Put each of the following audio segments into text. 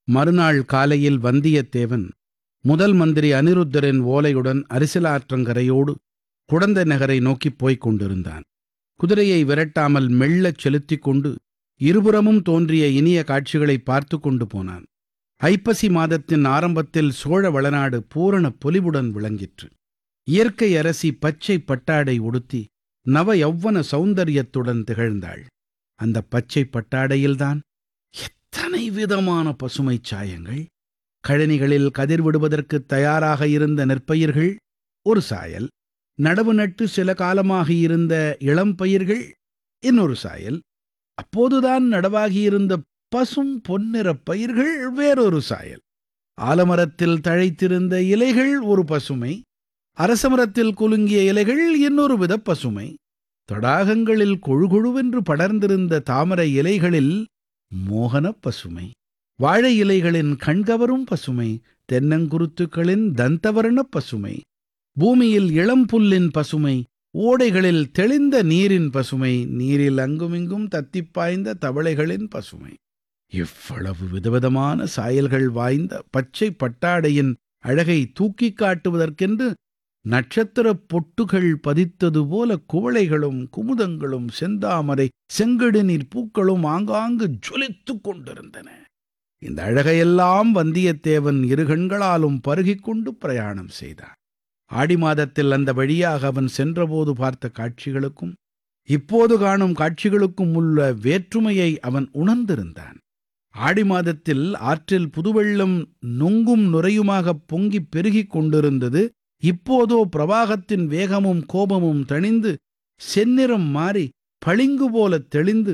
மறுநாள் காலையில் வந்தியத்தேவன் முதல் மந்திரி அனிருத்தரின் ஓலையுடன் அரிசலாற்றங்கரையோடு குடந்தை நகரை நோக்கிப் போய்க் கொண்டிருந்தான் குதிரையை விரட்டாமல் மெல்லச் செலுத்திக் கொண்டு இருபுறமும் தோன்றிய இனிய காட்சிகளை பார்த்து கொண்டு போனான் ஐப்பசி மாதத்தின் ஆரம்பத்தில் சோழ வளநாடு பூரண பொலிவுடன் விளங்கிற்று இயற்கை அரசி பச்சை பட்டாடை உடுத்தி நவ யௌவன சௌந்தரியத்துடன் திகழ்ந்தாள் அந்த பச்சை பட்டாடையில்தான் எத்தனை விதமான பசுமைச் சாயங்கள் கழனிகளில் கதிர் விடுவதற்கு தயாராக இருந்த நெற்பயிர்கள் ஒரு சாயல் நடவு நட்டு சில காலமாக இருந்த இளம் பயிர்கள் இன்னொரு சாயல் அப்போதுதான் நடவாகியிருந்த பசும் பொன்னிறப் பயிர்கள் வேறொரு சாயல் ஆலமரத்தில் தழைத்திருந்த இலைகள் ஒரு பசுமை அரசமரத்தில் குலுங்கிய இலைகள் இன்னொரு வித பசுமை தடாகங்களில் கொழுகொழுவென்று படர்ந்திருந்த தாமரை இலைகளில் மோகனப் பசுமை வாழை இலைகளின் கண்கவரும் பசுமை தென்னங்குருத்துக்களின் தந்தவர்ணப் பசுமை பூமியில் இளம் புல்லின் பசுமை ஓடைகளில் தெளிந்த நீரின் பசுமை நீரில் அங்குமிங்கும் தத்திப் பாய்ந்த தவளைகளின் பசுமை இவ்வளவு விதவிதமான சாயல்கள் வாய்ந்த பச்சை பட்டாடையின் அழகை தூக்கிக் காட்டுவதற்கென்று நட்சத்திரப் பொட்டுகள் பதித்தது போல குவளைகளும் குமுதங்களும் செந்தாமரை செங்கடுநீர் பூக்களும் ஆங்காங்கு ஜொலித்துக் கொண்டிருந்தன இந்த அழகையெல்லாம் வந்தியத்தேவன் இரு கண்களாலும் பருகிக் கொண்டு பிரயாணம் செய்தான் ஆடி மாதத்தில் அந்த வழியாக அவன் சென்றபோது பார்த்த காட்சிகளுக்கும் இப்போது காணும் காட்சிகளுக்கும் உள்ள வேற்றுமையை அவன் உணர்ந்திருந்தான் ஆடி மாதத்தில் ஆற்றில் புதுவெள்ளம் நொங்கும் நுரையுமாகப் பொங்கிப் பெருகிக் கொண்டிருந்தது இப்போதோ பிரவாகத்தின் வேகமும் கோபமும் தணிந்து செந்நிறம் மாறி பளிங்கு போலத் தெளிந்து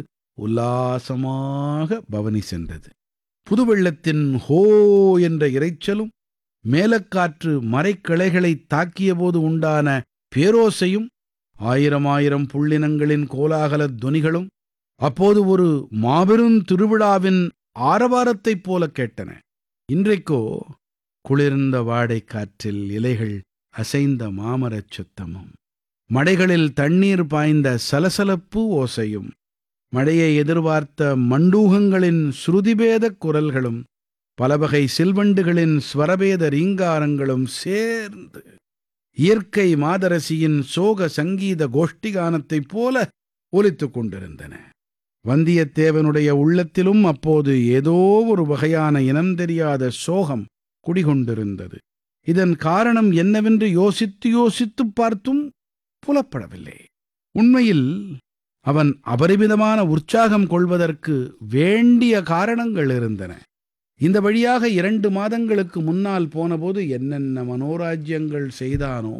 உல்லாசமாக பவனி சென்றது புதுவெள்ளத்தின் ஹோ என்ற இரைச்சலும் மேலக்காற்று மரைக்கிளைகளைத் தாக்கியபோது உண்டான பேரோசையும் ஆயிரம் ஆயிரம் புள்ளினங்களின் கோலாகலத் துனிகளும் அப்போது ஒரு மாபெரும் திருவிழாவின் ஆரவாரத்தைப் போல கேட்டன இன்றைக்கோ குளிர்ந்த வாடைக் காற்றில் இலைகள் அசைந்த மாமரச் சுத்தமும் மடைகளில் தண்ணீர் பாய்ந்த சலசலப்பு ஓசையும் மழையை எதிர்பார்த்த மண்டூகங்களின் ஸ்ருதிபேதக் குரல்களும் பலவகை சில்வண்டுகளின் ஸ்வரபேத ரீங்காரங்களும் சேர்ந்து இயற்கை மாதரசியின் சோக சங்கீத கோஷ்டிகானத்தைப் போல ஒலித்துக் கொண்டிருந்தன வந்தியத்தேவனுடைய உள்ளத்திலும் அப்போது ஏதோ ஒரு வகையான இனம் தெரியாத சோகம் குடிகொண்டிருந்தது இதன் காரணம் என்னவென்று யோசித்து யோசித்துப் பார்த்தும் புலப்படவில்லை உண்மையில் அவன் அபரிமிதமான உற்சாகம் கொள்வதற்கு வேண்டிய காரணங்கள் இருந்தன இந்த வழியாக இரண்டு மாதங்களுக்கு முன்னால் போனபோது என்னென்ன மனோராஜ்யங்கள் செய்தானோ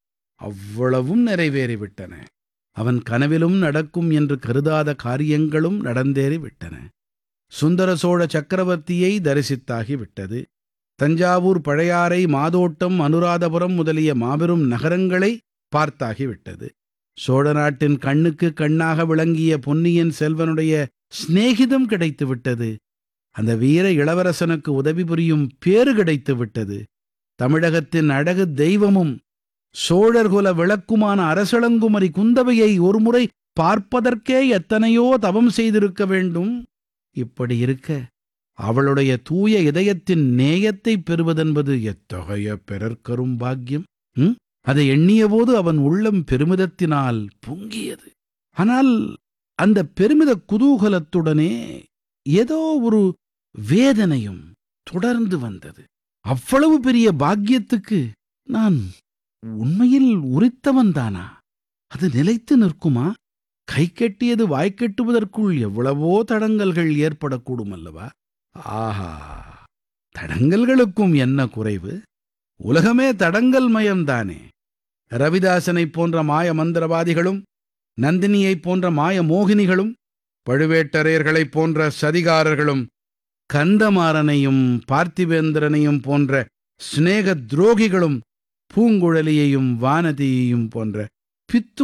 அவ்வளவும் நிறைவேறிவிட்டன அவன் கனவிலும் நடக்கும் என்று கருதாத காரியங்களும் நடந்தேறிவிட்டன சுந்தர சோழ சக்கரவர்த்தியை தரிசித்தாகிவிட்டது தஞ்சாவூர் பழையாறை மாதோட்டம் அனுராதபுரம் முதலிய மாபெரும் நகரங்களை பார்த்தாகிவிட்டது சோழ நாட்டின் கண்ணுக்கு கண்ணாக விளங்கிய பொன்னியின் செல்வனுடைய சிநேகிதம் கிடைத்து விட்டது அந்த வீர இளவரசனுக்கு உதவி புரியும் பேறு கிடைத்து விட்டது தமிழகத்தின் அழகு தெய்வமும் சோழர்குல விளக்குமான அரசளங்குமரி குந்தவையை ஒருமுறை பார்ப்பதற்கே எத்தனையோ தவம் செய்திருக்க வேண்டும் இப்படி இருக்க அவளுடைய தூய இதயத்தின் நேயத்தை பெறுவதென்பது எத்தகைய பிறர்க்கரும் பாக்கியம் ம்? அதை எண்ணியபோது அவன் உள்ளம் பெருமிதத்தினால் பொங்கியது ஆனால் அந்த பெருமித குதூகலத்துடனே ஏதோ ஒரு வேதனையும் தொடர்ந்து வந்தது அவ்வளவு பெரிய பாக்கியத்துக்கு நான் உண்மையில் உரித்தவன்தானா அது நிலைத்து நிற்குமா கை கெட்டியது வாய்க்கெட்டுவதற்குள் எவ்வளவோ தடங்கல்கள் ஏற்படக்கூடும் அல்லவா ஆஹா தடங்கல்களுக்கும் என்ன குறைவு உலகமே தடங்கல் மயம்தானே ரவிதாசனைப் போன்ற மாய மந்திரவாதிகளும் நந்தினியைப் போன்ற மாய மோகினிகளும் பழுவேட்டரையர்களைப் போன்ற சதிகாரர்களும் கந்தமாறனையும் பார்த்திவேந்திரனையும் போன்ற சிநேக துரோகிகளும் பூங்குழலியையும் வானதியையும் போன்ற பித்து